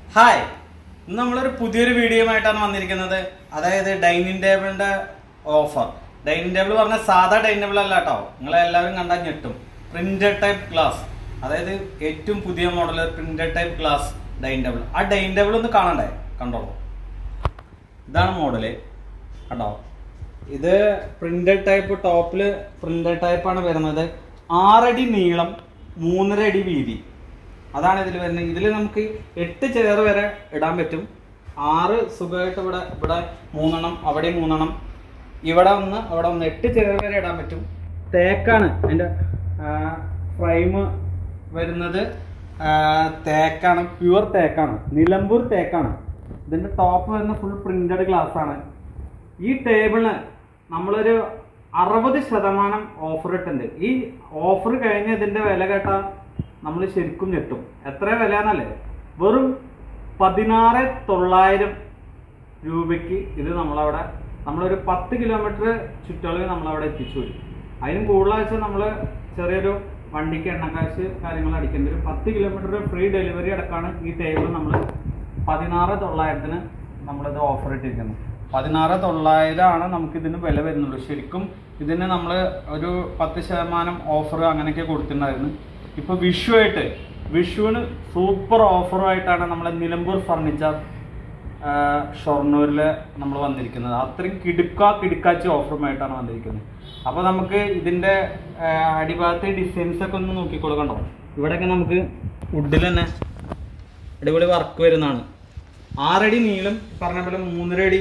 hi ഇന്ന് നമ്മളൊരു പുതിയൊരു വീഡിയോയുമായിട്ടാണ് വന്നിരിക്കുന്നത് അതായത് ഡൈനിങ് ടേബിളിന്റെ ഓഫർ ഡൈനിങ് ടേബിൾ പറഞ്ഞ സാധാ ഡൈനിങ് ടേബിൾ അല്ല കേട്ടോ നിങ്ങളെ എല്ലാവരും കണ്ടാൽ ഞെട്ടും പ്രിന്റഡ് ടൈപ്പ് ഗ്ലാസ് അതായത് ഏറ്റവും പുതിയ model printed type glass dining table ആ ഡൈനിങ് ടേബിൾ ഒന്ന് കാണണ്ടേ കണ്ടോളൂ ഇതാണ് മോഡല് കണ്ടോ ഇത് പ്രിന്റഡ് ടൈപ്പ് ടോപ്പില് പ്രിന്റഡ് ടൈപ്പ് ആണ് വരുന്നത് ആറടി നീളം മൂന്നര അടി വീതി അതാണ് ഇതിൽ വരുന്നത് ഇതിൽ നമുക്ക് എട്ട് ചെയർ വരെ ഇടാൻ പറ്റും ആറ് സുഖമായിട്ട് ഇവിടെ ഇവിടെ മൂന്നെണ്ണം അവിടെ മൂന്നെണ്ണം ഇവിടെ ഒന്ന് അവിടെ ഒന്ന് എട്ട് ചെയർ വരെ ഇടാൻ പറ്റും തേക്കാണ് അതിൻ്റെ ഫ്രെയിം വരുന്നത് ആ, തേക്കാണ് പ്യുവർ തേക്കാണ് നിലമ്പൂർ തേക്കാണ് ഇതിന്റെ ടോപ്പ് വരുന്ന ഫുൾ പ്രിന്റഡ് ഗ്ലാസ് ആണ് ഈ ടേബിളിന് നമ്മളൊരു അറുപത് ശതമാനം ഓഫർ ഇട്ടുണ്ട് ഈ ഓഫർ കഴിഞ്ഞ് ഇതിന്റെ വില കേട്ടാൽ നമ്മൾ ശരിക്കും ഞെട്ടും എത്ര വില എന്നല്ലേ വെറും പതിനാറ് തൊള്ളായിരം രൂപയ്ക്ക് ഇത് നമ്മളവിടെ നമ്മളൊരു പത്ത് കിലോമീറ്റർ ചുറ്റളവിൽ നമ്മളവിടെ എത്തിച്ചു വരും അതിനും കൂടുതലാഴ്ച നമ്മൾ ചെറിയൊരു വണ്ടിക്ക് എണ്ണക്കാശ് കാര്യങ്ങൾ അടിക്കേണ്ടി വരും പത്ത് കിലോമീറ്റർ ഫ്രീ ഡെലിവറി അടക്കമാണ് ഈ ടേബിൾ നമ്മൾ പതിനാറ് തൊള്ളായിരത്തിന് നമ്മളിത് ഓഫർ ഇട്ടിരിക്കുന്നത് പതിനാറ് തൊള്ളായിരമാണ് നമുക്ക് ഇതിന് വില വരുന്നുള്ളൂ ശരിക്കും ഇതിന് നമ്മൾ ഒരു പത്ത് ശതമാനം ഓഫർ അങ്ങനെയൊക്കെ കൊടുത്തിട്ടുണ്ടായിരുന്നു ഇപ്പൊ വിഷു ആയിട്ട് വിഷുവിന് സൂപ്പർ ഓഫറുമായിട്ടാണ് നമ്മളെ നിലമ്പൂർ ഫർണിച്ചർ ഷൊർണൂരിൽ നമ്മൾ വന്നിരിക്കുന്നത് അത്രയും കിടുക്ക കിടുക്കാച്ചി ഓഫറുമായിട്ടാണ് വന്നിരിക്കുന്നത് അപ്പോൾ നമുക്ക് ഇതിൻ്റെ അടിഭാഗത്തെ ഡിസൈൻസ് ഒക്കെ ഒന്ന് നോക്കിക്കോളൂ കണ്ടോ ഇവിടെയൊക്കെ നമുക്ക് വുഡിൽ തന്നെ അടിപൊളി വർക്ക് വരുന്നതാണ് ആറടി നീളം പറഞ്ഞ പോലെ മൂന്നര അടി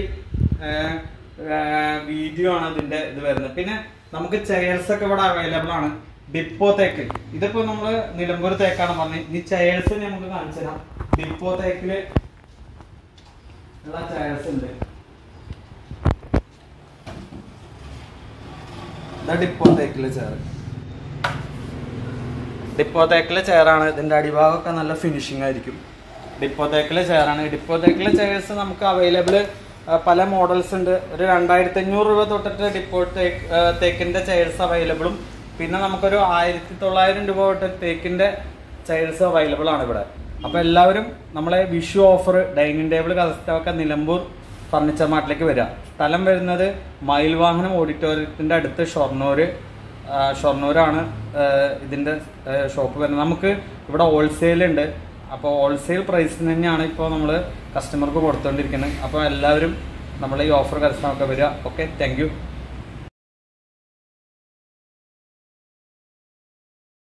വീഡിയോ ആണ് ഇതിന്റെ ഇത് വരുന്നത് പിന്നെ നമുക്ക് ചെയർസ് ഒക്കെ ഇവിടെ അവൈലബിൾ ആണ് ഡിപ്പോ തേക്ക് ഇതിപ്പോ നമ്മള് നിലമ്പൂർ തേക്കാണ് പറഞ്ഞത് ഈ ചെയർസ് നമുക്ക് കാണിച്ചു തരാം ഡിപ്പോ തേക്കില് ഉള്ള ചെയർസ് ഉണ്ട് ഇതാ ഡിപ്പോ തേക്കിലെ ചെയർ ഡിപ്പോ തേക്കിലെ ചെയറാണ് ഇതിന്റെ അടിഭാഗമൊക്കെ നല്ല ഫിനിഷിംഗ് ആയിരിക്കും ഡിപ്പോ തേക്കിലെ ചെയറാണ് ഡിപ്പോ തേക്കിലെ ചെയർസ് നമുക്ക് അവൈലബിൾ പല മോഡൽസ് ഉണ്ട് ഒരു രണ്ടായിരത്തി അഞ്ഞൂറ് രൂപ തൊട്ടിട്ട് ഡിപ്പോ തേക്ക് ആ, തേക്കിന്റെ ചെയർസ് അവൈലബിളും പിന്നെ നമുക്കൊരു ആയിരത്തി തൊള്ളായിരം രൂപ തൊട്ട് തേക്കിന്റെ ചെയർസ് അവൈലബിൾ ആണ് ഇവിടെ അപ്പൊ എല്ലാവരും നമ്മളെ വിഷു ഓഫർ ഡൈനിങ് ടേബിൾ കസ്റ്റമൊക്കെ നിലമ്പൂർ ഫർണിച്ചർ മാർട്ടിലേക്ക് വരിക സ്ഥലം വരുന്നത് മയിൽവാഹനം ഓഡിറ്റോറിയത്തിന്റെ അടുത്ത് ഷൊർണൂര് ആ, ഷൊർണൂരാണ് ആ, ഇതിന്റെ ഷോപ്പ് വരുന്നത് നമുക്ക് ഇവിടെ ഹോൾസെയിൽ ഉണ്ട് അപ്പോൾ ഹോൾസെയിൽ പ്രൈസിന് തന്നെയാണ് ഇപ്പോൾ നമ്മൾ കസ്റ്റമർക്ക് കൊടുത്തുകൊണ്ടിരിക്കുന്നത് അപ്പോൾ എല്ലാവരും നമ്മൾ ഈ ഓഫർ കരസ്ഥമൊക്കെ വരിക ഓക്കെ താങ്ക് യു